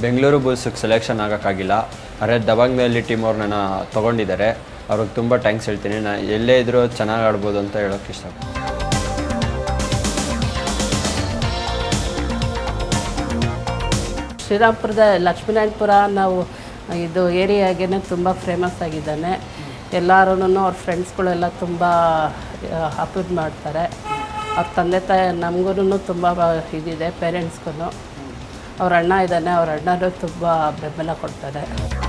Bengaluru ಬುಲ್ಸ್ಗೆ selection ಆಗೋಕ್ಕಾಗಿಲ್ಲ ಆದರೆ ದಬಂಗ್ನಲ್ಲಿ team ಅವ್ರು ನನ್ನ ತೊಗೊಂಡಿದ್ದಾರೆ ಅವ್ರಿಗೆ ತುಂಬ ಥ್ಯಾಂಕ್ಸ್ ಹೇಳ್ತೀನಿ ನಾ ಎಲ್ಲೇ ಇದ್ದರೂ ಚೆನ್ನಾಗಿ ಆಡ್ಬೋದು ಅಂತ ಹೇಳೋಕ್ಕೆ ಇಷ್ಟಪಡ್ತೀನಿ ಶ್ರೀರಾಮ್ಪುರದ ಲಕ್ಷ್ಮೀನಾರಾಯಣಪುರ ನಾವು ಇದು ಏರಿಯಾಗೇ ತುಂಬ ಫೇಮಸ್ ಆಗಿದ್ದಾನೆ ಎಲ್ಲರೂ ಅವ್ರ ಫ್ರೆಂಡ್ಸ್ಗಳೆಲ್ಲ ತುಂಬ ಅಪ್ಲೋಡ್ ಮಾಡ್ತಾರೆ ಅವ್ರ ತಂದೆ ತಾಯಿ ನಮಗೂ ತುಂಬ ಇದಿದೆ ಪೇರೆಂಟ್ಸ್ಗೂ ಅವ್ರ ಅಣ್ಣ ಇದ್ದಾನೆ ಅವ್ರ ಅಣ್ಣನೂ ತುಂಬ ಬೆಂಬಲ ಕೊಡ್ತಾರೆ